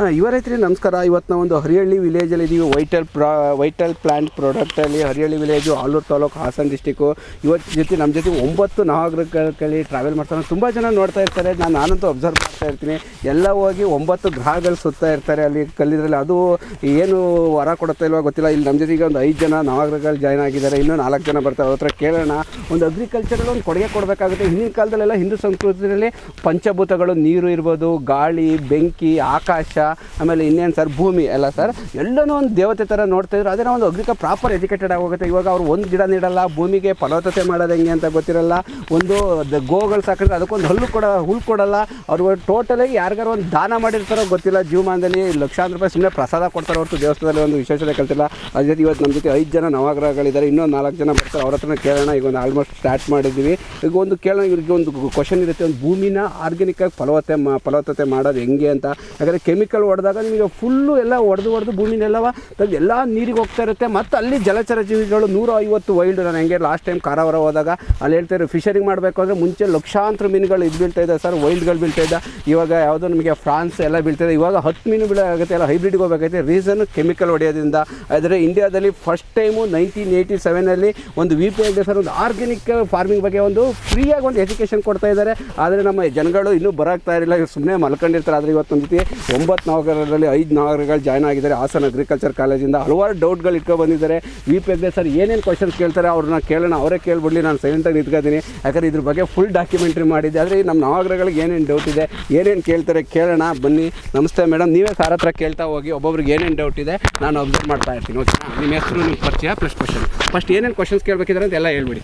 ಹಾಂ ಯುವ ರೈತರಿಗೆ ನಮಸ್ಕಾರ ಇವತ್ತು ನಾವು ಒಂದು ಹರಿಹಳ್ಳಿ ವಿಲೇಜಲ್ಲಿ ಇದ್ದೀವಿ ವೈಟಲ್ ಪ್ರಾ ವೈಟಲ್ ಪ್ಲಾಂಟ್ ಪ್ರಾಡಕ್ಟಲ್ಲಿ ಹರಿಹಳ್ಳಿ ವಿಲೇಜು ಆಲೂರು ತಾಲೂಕು ಹಾಸನ ಡಿಸ್ಟಿಕ್ಕು ಇವತ್ತು ಜೊತೆ ನಮ್ಮ ಜೊತೆ ಒಂಬತ್ತು ನವಗ್ರಹಗಳಲ್ಲಿ ಟ್ರಾವೆಲ್ ಮಾಡ್ತಾರೆ ತುಂಬ ಜನ ನೋಡ್ತಾ ಇರ್ತಾರೆ ನಾನು ನಾನಂತೂ ಅಬ್ಸರ್ವ್ ಮಾಡ್ತಾ ಇರ್ತೀನಿ ಎಲ್ಲ ಹೋಗಿ ಒಂಬತ್ತು ಗ್ರಹಗಳು ಸುತ್ತಾ ಇರ್ತಾರೆ ಅಲ್ಲಿ ಕಲ್ಲಿದ್ರಲ್ಲಿ ಅದು ಏನು ವರ ಕೊಡುತ್ತಾ ಇಲ್ವಾ ಗೊತ್ತಿಲ್ಲ ಇಲ್ಲಿ ನಮ್ಮ ಜೊತೆಗೆ ಒಂದು ಐದು ಜನ ನವಗ್ರಹಗಳು ಜಾಯ್ನ್ ಆಗಿದ್ದಾರೆ ಇನ್ನೂ ನಾಲ್ಕು ಜನ ಬರ್ತಾರೆ ಅವ್ರ ಹತ್ರ ಕೇಳೋಣ ಒಂದು ಅಗ್ರಿಕಲ್ಚರಲ್ಲಿ ಒಂದು ಕೊಡುಗೆ ಕೊಡಬೇಕಾಗುತ್ತೆ ಹಿಂದಿನ ಕಾಲದಲ್ಲೆಲ್ಲ ಹಿಂದೂ ಸಂಸ್ಕೃತಿಯಲ್ಲಿ ಪಂಚಭೂತಗಳು ನೀರು ಇರ್ಬೋದು ಗಾಳಿ ಬೆಂಕಿ ಆಕಾಶ ಆಮೇಲೆ ಇನ್ನೇನು ಸರ್ ಭೂಮಿ ಎಲ್ಲ ಸರ್ ಎಲ್ಲನೂ ಒಂದು ದೇವತೆ ಥರ ನೋಡ್ತಾ ಇದ್ರು ಅದೇ ಒಂದು ಅಗ್ರಿಕ ಪ್ರಾಪರ್ ಎಜುಕೇಟೆಡ್ ಆಗೋಗುತ್ತೆ ಇವಾಗ ಅವ್ರು ಒಂದು ಗಿಡ ನೀಡಲ್ಲ ಭೂಮಿಗೆ ಫಲವತ್ತತೆ ಮಾಡೋದು ಹೆಂಗೆ ಅಂತ ಗೊತ್ತಿರಲ್ಲ ಒಂದು ದ- ಗೋಗಳು ಸಾಕಿದ್ರೆ ಅದಕ್ಕೊಂದು ಹಲ್ಲು ಕೊಡ ಹುಲ್ಲು ಕೊಡಲ್ಲ ಅವ್ರು ಟೋಟಲಾಗಿ ಯಾರಿಗಾರು ಒಂದು ದಾನ ಮಾಡಿರ್ತಾರೋ ಗೊತ್ತಿಲ್ಲ ಜೀವಮಾನದಲ್ಲಿ ಲಕ್ಷಾಂತರ ರೂಪಾಯಿ ಸುಮ್ಮನೆ ಪ್ರಸಾದ ಕೊಡ್ತಾರೆ ಹೊರತು ದೇವಸ್ಥಾನದಲ್ಲಿ ಒಂದು ವಿಶೇಷತೆ ಕಲ್ತಿಲ್ಲ ಅದ್ರ ಜೊತೆ ಇವತ್ತು ನಮ್ಮ ಜೊತೆ ಐದು ಜನ ನವಗ್ರಹಗಳಿದ್ದಾರೆ ಇನ್ನೊಂದು ನಾಲ್ಕು ಜನ ಬರ್ತಾರೆ ಅವ್ರ ಹತ್ರನೇ ಕೇಳೋಣ ಈಗ ಒಂದು ಆಲ್ಮೋಸ್ಟ್ ಸ್ಟಾರ್ಟ್ ಮಾಡಿದ್ದೀವಿ ಈಗ ಒಂದು ಕೇಳೋಣ ಇವ್ರಿಗೆ ಒಂದು ಕ್ವಶನ್ ಇರುತ್ತೆ ಒಂದು ಭೂಮಿನ ಆರ್ಗ್ಯಾನಿಕ್ಕಾಗಿ ಫಲವತ್ತೆ ಮಾ ಫಲವತ್ತತೆ ಮಾಡೋದು ಹೆಂಗೆ ಅಂತ ಯಾಕಂದರೆ ಕೆಮಿಕಲ್ ಹೊಡೆದಾಗ ನಿಮಗೆ ಫುಲ್ಲು ಎಲ್ಲ ಹೊಡೆದು ಹೊಡೆದು ಭೂಮಿನೆಲ್ಲವ ತೆಗ್ದು ಎಲ್ಲ ನೀರಿಗೆ ಹೋಗ್ತಾ ಇರುತ್ತೆ ಮತ್ತು ಅಲ್ಲಿ ಜಲಚರ ಜೀವಿಗಳು ನೂರ ಐವತ್ತು ವೈಲ್ಡ್ ನಾನು ಹೆಂಗೆ ಲಾಸ್ಟ್ ಟೈಮ್ ಕಾರವಾರ ಹೋದಾಗ ಅಲ್ಲಿ ಹೇಳ್ತಾರೆ ಫಿಶರಿಂಗ್ ಮಾಡಬೇಕು ಅಂದರೆ ಮುಂಚೆ ಲಕ್ಷಾಂತರ ಮೀನುಗಳು ಇದು ಬೀಳ್ತಾ ಇದೆ ಸರ್ ವೈಲ್ಡ್ಗಳು ಬೀಳ್ತಾ ಇದ್ದ ಇವಾಗ ಯಾವುದೋ ನಮಗೆ ಫ್ರಾನ್ಸ್ ಎಲ್ಲ ಬೀಳ್ತಾ ಇದೆ ಇವಾಗ ಹತ್ತು ಮೀನು ಬೀಳಾಗುತ್ತೆ ಎಲ್ಲ ಹೈಬ್ರಿಡ್ಗೆ ಹೋಗಬೇಕೈತೆ ರೀಸನ್ ಕೆಮಿಕಲ್ ಹೊಡೆಯೋದ್ರಿಂದ ಆದರೆ ಇಂಡಿಯಾದಲ್ಲಿ ಫಸ್ಟ್ ಟೈಮು ನೈನ್ಟೀನ್ ಏಯ್ಟಿ ಸೆವೆನಲ್ಲಿ ಒಂದು ವಿ ಪಿ ಸರ್ ಒಂದು ಆರ್ಗ್ಯಾನಿಕ್ ಫಾರ್ಮಿಂಗ್ ಬಗ್ಗೆ ಒಂದು ಫ್ರೀಯಾಗಿ ಒಂದು ಎಜುಕೇಷನ್ ಕೊಡ್ತಾ ಇದ್ದಾರೆ ಆದರೆ ನಮ್ಮ ಜನಗಳು ಇನ್ನೂ ಬರಾಕ್ತಾ ಇರಲಿಲ್ಲ ಇವ್ರು ಸುಮ್ಮನೆ ಮಲ್ಕೊಂಡಿರ್ತಾರೆ ಆದರೆ ಇವತ್ತು ನಮ್ಮ ಜೊತೆ ಒಂಬತ್ತು ನಗರದಲ್ಲಿ ಐದು ನಗರಗಳು ಜಾಯ್ನ್ ಆಗಿದ್ದಾರೆ ಹಾಸನ ಅಗ್ರಿಕಲ್ಚರ್ ಕಾಲೇಜಿಂದ ಹಲವಾರು ಡೌಟ್ಗಳು ಇಟ್ಕೊಂಡು ಬಂದಿದ್ದಾರೆ ವಿ ಪಿ ಸರ್ ಏನೇನು ಕ್ವಶನ್ಸ್ ಕೇಳ್ತಾರೆ ಅವ್ರನ್ನ ಕೇಳೋಣ ಅವರೇ ಕೇಳ್ಬಿಡ್ಲಿ ನಾನು ಸೈಲೆಂಟಾಗಿ ನಿಂತ್ಕೊತೀನಿ ಯಾಕಂದರೆ ಇದ್ರ ಬಗ್ಗೆ ಫುಲ್ ಡಾಕ್ಯುಮೆಂಟ್ರಿ ಮಾಡಿದ್ದೆ ಆದರೆ ನಮ್ಮ ನವಗ್ರಹಗಳಿಗೆ ಏನೇನು ಡೌಟ್ ಇದೆ ಏನೇನು ಕೇಳ್ತಾರೆ ಕೇಳೋಣ ಬನ್ನಿ ನಮಸ್ತೆ ಮೇಡಮ್ ನೀವೇ ಸಾರ್ ಹತ್ರ ಕೇಳ್ತಾ ಹೋಗಿ ಒಬ್ಬೊಬ್ರಿಗೆ ಏನೇನು ಡೌಟ್ ಇದೆ ನಾನು ಅಬ್ಸರ್ವ್ ಮಾಡ್ತಾ ಇರ್ತೀನಿ ಓಕೆನಾ ನಿಮ್ಮ ಹೆಸರು ನಿಮ್ಮ ಪರಿಚಯ ಪ್ಲಸ್ ಕ್ವಶನ್ ಫಸ್ಟ್ ಏನೇನು ಕ್ವಶನ್ಸ್ ಕೇಳಬೇಕಿದ್ರೆ ಅಂತ ಎಲ್ಲ ಹೇಳ್ಬಿಡಿ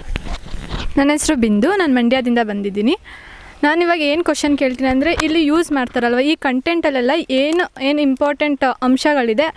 ನನ್ನ ಹೆಸರು ಬಿಂದು ನಾನು ಮಂಡ್ಯದಿಂದ ಬಂದಿದ್ದೀನಿ ನಾನು ಇವಾಗ ಏನು ಕ್ವಶನ್ ಕೇಳ್ತೀನಿ ಅಂದರೆ ಇಲ್ಲಿ ಯೂಸ್ ಮಾಡ್ತಾರಲ್ವ ಈ ಕಂಟೆಂಟಲ್ಲೆಲ್ಲ ಏನು ಏನು ಇಂಪಾರ್ಟೆಂಟ್ ಅಂಶಗಳಿದೆ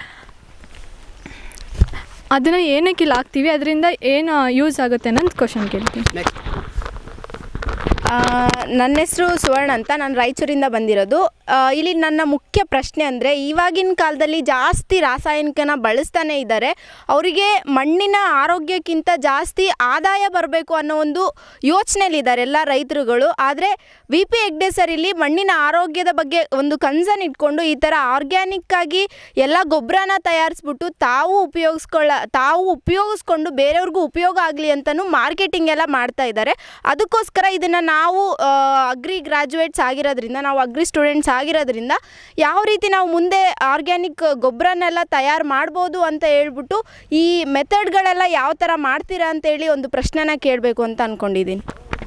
ಅದನ್ನು ಏನಕ್ಕೆ ಇಲ್ಲಿ ಹಾಕ್ತೀವಿ ಅದರಿಂದ ಏನು ಯೂಸ್ ಆಗುತ್ತೆ ಅನ್ನೋದು ಕ್ವಶನ್ ಕೇಳ್ತೀನಿ ನೆಕ್ಸ್ಟ್ ಆ, ನನ್ನ ಹೆಸರು ಸುವರ್ಣ ಅಂತ ನಾನು ರಾಯಚೂರಿಂದ ಬಂದಿರೋದು ಆ, ಇಲ್ಲಿ ನನ್ನ ಮುಖ್ಯ ಪ್ರಶ್ನೆ ಅಂದರೆ ಇವಾಗಿನ ಕಾಲದಲ್ಲಿ ಜಾಸ್ತಿ ರಾಸಾಯನಿಕನ ಬಳಸ್ತಾನೆ ಇದ್ದಾರೆ ಅವರಿಗೆ ಮಣ್ಣಿನ ಆರೋಗ್ಯಕ್ಕಿಂತ ಜಾಸ್ತಿ ಆದಾಯ ಬರಬೇಕು ಅನ್ನೋ ಒಂದು ಯೋಚನೆಯಲ್ಲಿದ್ದಾರೆ ಎಲ್ಲ ರೈತರುಗಳು ಆದರೆ ವಿ ಪಿ ಹೆಗ್ಡೆ ಸರ್ ಇಲ್ಲಿ ಮಣ್ಣಿನ ಆರೋಗ್ಯದ ಬಗ್ಗೆ ಒಂದು ಕನ್ಸರ್ನ್ ಇಟ್ಕೊಂಡು ಈ ಥರ ಆರ್ಗ್ಯಾನಿಕ್ ಆಗಿ ಎಲ್ಲ ಗೊಬ್ಬರನ ತಯಾರಿಸ್ಬಿಟ್ಟು ತಾವು ಉಪಯೋಗಿಸ್ಕೊಳ್ಳ ತಾವು ಉಪಯೋಗಿಸ್ಕೊಂಡು ಬೇರೆಯವ್ರಿಗೂ ಉಪಯೋಗ ಆಗಲಿ ಅಂತಲೂ ಮಾರ್ಕೆಟಿಂಗ್ ಎಲ್ಲ ಮಾಡ್ತಾ ಇದ್ದಾರೆ ಅದಕ್ಕೋಸ್ಕರ ಇದನ್ನು ನಾವು ಅಗ್ರಿ ಗ್ರಾಜುಯೇಟ್ಸ್ ಆಗಿರೋದ್ರಿಂದ ನಾವು ಅಗ್ರಿ ಸ್ಟೂಡೆಂಟ್ಸ್ ಆಗಿರೋದ್ರಿಂದ ಯಾವ ರೀತಿ ನಾವು ಮುಂದೆ ಆರ್ಗ್ಯಾನಿಕ್ ಗೊಬ್ಬರನೆಲ್ಲ ತಯಾರು ಮಾಡ್ಬೋದು ಅಂತ ಹೇಳ್ಬಿಟ್ಟು ಈ ಮೆಥಡ್ಗಳೆಲ್ಲ ಯಾವ ಥರ ಮಾಡ್ತೀರಾ ಅಂತೇಳಿ ಒಂದು ಪ್ರಶ್ನೆನ ಕೇಳಬೇಕು ಅಂತ ಅಂದ್ಕೊಂಡಿದ್ದೀನಿ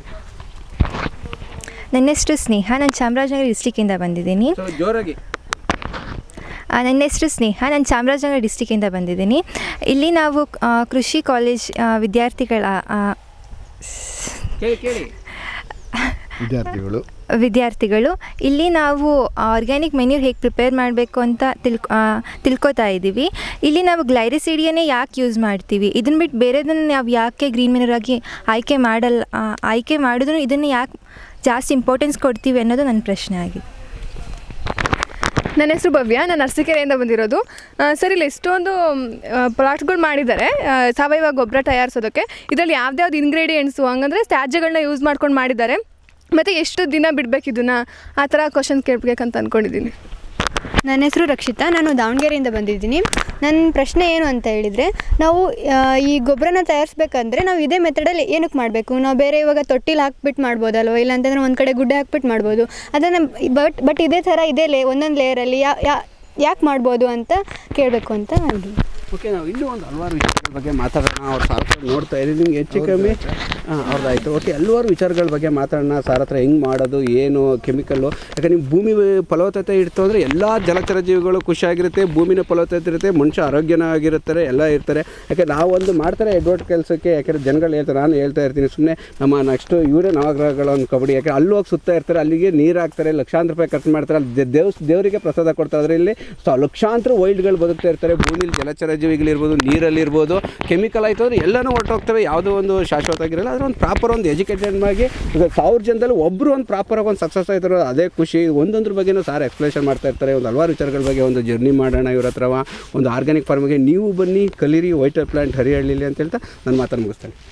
ನನ್ನ ಹೆಸರು ಸ್ನೇಹ ನಾನು ಚಾಮರಾಜನಗರ ಡಿಸ್ಟಿಕ್ಕಿಂದ ಬಂದಿದ್ದೀನಿ ಸೊ ಜೋರಾಗಿ ಆ, ನನ್ನ ಹೆಸರು ಸ್ನೇಹ ನಾನು ಚಾಮರಾಜನಗರ ಡಿಸ್ಟಿಕ್ಕಿಂದ ಬಂದಿದ್ದೀನಿ ಇಲ್ಲಿ ನಾವು ಆ, ಕೃಷಿ ಕಾಲೇಜ್ ಆ, ವಿದ್ಯಾರ್ಥಿಗಳ ಆ, ಕೇಳಿ ಕೇಳಿ ವಿದ್ಯಾರ್ಥಿಗಳು ವಿದ್ಯಾರ್ಥಿಗಳು ಇಲ್ಲಿ ನಾವು ಆರ್ಗ್ಯಾನಿಕ್ ಮೆನ್ಯೂರ್ ಹೇಗೆ ಪ್ರಿಪೇರ್ ಮಾಡಬೇಕು ಅಂತ ತಿಳ್ಕೊ ಆ, ತಿಳ್ಕೊತಾ ಇದ್ದೀವಿ ಇಲ್ಲಿ ನಾವು ಗ್ಲೈರಿಸಿಡಿಯನ್ನೇ ಯಾಕೆ ಯೂಸ್ ಮಾಡ್ತೀವಿ ಇದನ್ನ ಬಿಟ್ಟು ಬೇರೆದನ್ನು ನಾವು ಯಾಕೆ ಗ್ರೀನ್ ಮೆನ್ಯೂರ್ ಆಗಿ ಆಯ್ಕೆ ಮಾಡಲ್ಲ ಆ, ಆಯ್ಕೆ ಮಾಡಿದ್ರು ಇದನ್ನು ಯಾಕೆ ಜಾಸ್ತಿ ಇಂಪಾರ್ಟೆನ್ಸ್ ಕೊಡ್ತೀವಿ ಅನ್ನೋದು ನನ್ನ ಪ್ರಶ್ನೆ ಆಗಿದೆ ನನ್ನ ಹೆಸರು ಭವ್ಯ ನಾನು ಅರಸೀಕೆರೆಯಿಂದ ಬಂದಿರೋದು ಆ, ಸರ್ ಇಲ್ಲಿ ಎಷ್ಟೊಂದು ಪ್ಲಾಟ್ಗಳು ಮಾಡಿದ್ದಾರೆ ಆ, ಸಾವಯವ ಗೊಬ್ಬರ ತಯಾರಿಸೋದಕ್ಕೆ ಇದರಲ್ಲಿ ಯಾವ್ದ್ಯಾವ್ದು ಇಂಗ್ರೀಡಿಯೆಂಟ್ಸು ಹಂಗಂದ್ರೆ ತ್ಯಾಜ್ಯಗಳನ್ನ ಯೂಸ್ ಮಾಡ್ಕೊಂಡು ಮಾಡಿದ್ದಾರೆ ಮತ್ತು ಎಷ್ಟು ದಿನ ಬಿಡಬೇಕು ಇದನ್ನು ಆ ಥರ ಕ್ವಶನ್ ಕೇಳಬೇಕಂತ ಅಂದ್ಕೊಂಡಿದ್ದೀನಿ ನನ್ನ ಹೆಸರು ರಕ್ಷಿತಾ ನಾನು ದಾವಣಗೆರೆಯಿಂದ ಬಂದಿದ್ದೀನಿ ನನ್ನ ಪ್ರಶ್ನೆ ಏನು ಅಂತ ಹೇಳಿದರೆ ನಾವು ಆ, ಈ ಗೊಬ್ಬರನ ತಯಾರಿಸ್ಬೇಕಂದ್ರೆ ನಾವು ಇದೇ ಮೆಥಡಲ್ಲಿ ಏನಕ್ಕೆ ಮಾಡಬೇಕು ನಾವು ಬೇರೆ ಇವಾಗ ತೊಟ್ಟಿಲಿ ಹಾಕ್ಬಿಟ್ಟು ಮಾಡ್ಬೋದಲ್ವ ಇಲ್ಲಾಂತಂದ್ರೆ ಒಂದು ಕಡೆ ಗುಡ್ಡೆ ಹಾಕ್ಬಿಟ್ಟು ಮಾಡ್ಬೋದು ಅದನ್ನು ಬಟ್ ಬಟ್ ಇದೇ ಥರ ಇದೇ ಲೇ ಒಂದೊಂದು ಲೇಯರಲ್ಲಿ ಯಾ ಯಾಕೆ ಮಾಡ್ಬೋದು ಅಂತ ಕೇಳಬೇಕು ಅಂತ ಇದು ಓಕೆ ನಾವು ಇನ್ನೂ ಒಂದು ಹಲವಾರು ವಿಚಾರಗಳ ಬಗ್ಗೆ ಮಾತಾಡೋಣ ಅವ್ರ ಸಾರ್ ಹತ್ರ ನೋಡ್ತಾ ಇದ್ದೀವಿ ನಿಮ್ಗೆ ಹೆಚ್ಚು ಕಮ್ಮಿ ಹಾಂ ಅವ್ರದ್ದಾಯ್ತು ಓಕೆ ಹಲವಾರು ವಿಚಾರಗಳ ಬಗ್ಗೆ ಮಾತಾಡೋಣ ಸಾರ್ ಹತ್ರ ಹೆಂಗೆ ಮಾಡೋದು ಏನು ಕೆಮಿಕಲ್ಲು ಯಾಕಂದ್ರೆ ನಿಮ್ಮ ಭೂಮಿ ಫಲವತ್ತತೆ ಇಡ್ತು ಅಂದರೆ ಎಲ್ಲ ಜಲಚರ ಜೀವಿಗಳು ಖುಷಿಯಾಗಿರುತ್ತೆ ಭೂಮಿನ ಫಲವತ್ತತೆ ಇರುತ್ತೆ ಮನುಷ್ಯ ಆರೋಗ್ಯನಾಗಿರ್ತಾರೆ ಎಲ್ಲ ಇರ್ತಾರೆ ಯಾಕೆ ನಾವೊಂದು ಮಾಡ್ತಾರೆ ಎಡ್ವರ್ಟ್ ಕೆಲಸಕ್ಕೆ ಯಾಕಂದರೆ ಜನಗಳು ಹೇಳ್ತಾರೆ ನಾನು ಹೇಳ್ತಾ ಇರ್ತೀನಿ ಸುಮ್ಮನೆ ನಮ್ಮ ನೆಕ್ಸ್ಟು ಇವರೇ ನವಗ್ರಹಗಳ ಒಂದು ಕಬಡ್ಡಿ ಯಾಕೆ ಅಲ್ಲಿ ಹೋಗಿ ಸುತ್ತಾ ಇರ್ತಾರೆ ಅಲ್ಲಿಗೆ ನೀರು ಹಾಕ್ತಾರೆ ಲಕ್ಷಾಂತರ ರೂಪಾಯಿ ಖರ್ಚು ಮಾಡ್ತಾರೆ ಅಲ್ಲಿ ದೇ- ದೇವ್ಸ್ ದೇವರಿಗೆ ಪ್ರಸಾದ ಕೊಡ್ತಾರೆ ಅದರಲ್ಲಿ ಸೊ ಲಕ್ಷಾಂತರ ವೈಲ್ಡ್ಗಳು ಬದುಕ್ತಾ ಇರ್ತಾರೆ ಭೂಮಿಲಿ ಜಲಚರ ಜೀವಿಗಳಿರ್ಬೋದು ನೀರಲ್ಲಿರ್ಬೋದು ಕೆಮಿಕಲ್ ಆಯಿತು ಅಂದರೆ ಎಲ್ಲನೂ ಹೊರಟೋಗ್ತವೆ ಯಾವುದೋ ಒಂದು ಶಾಶ್ವತ ಆಗಿರಲ್ಲ ಆದರೆ ಒಂದು ಪ್ರಾಪರ್ ಒಂದು ಎಜುಕೇಟೆಡ್ ಆಗಿ ಈಗ ಸಾವಿರ ಜನದಲ್ಲಿ ಒಬ್ಬರು ಒಂದು ಪ್ರಾಪರಾಗಿ ಒಂದು ಸಕ್ಸಸ್ ಆಯ್ತಾರೋ ಅದೇ ಖುಷಿ ಒಂದೊಂದ್ರ ಬಗ್ಗೆನೂ ಸಾರ್ ಎಕ್ಸ್ಪ್ಲೇಷನ್ ಮಾಡ್ತಾ ಇರ್ತಾರೆ ಒಂದು ಹಲವಾರು ವಿಚಾರಗಳ ಬಗ್ಗೆ ಒಂದು ಜರ್ನಿ ಮಾಡೋಣ ಇವ್ರ ಹತ್ರವ ಒಂದು ಆರ್ಗ್ಯಾನಿಕ್ ಫಾರ್ಮಿಗೆ ನೀವು ಬನ್ನಿ ಕಲೀರಿ ವೈಟಲ್ ಪ್ಲಾಂಟ್ ಹರಿಹಳ್ಳಿಲಿ ಅಂತ ಹೇಳ್ತಾ ನಾನು ಮಾತನ್ನು ಮುಗಿಸ್ತೇನೆ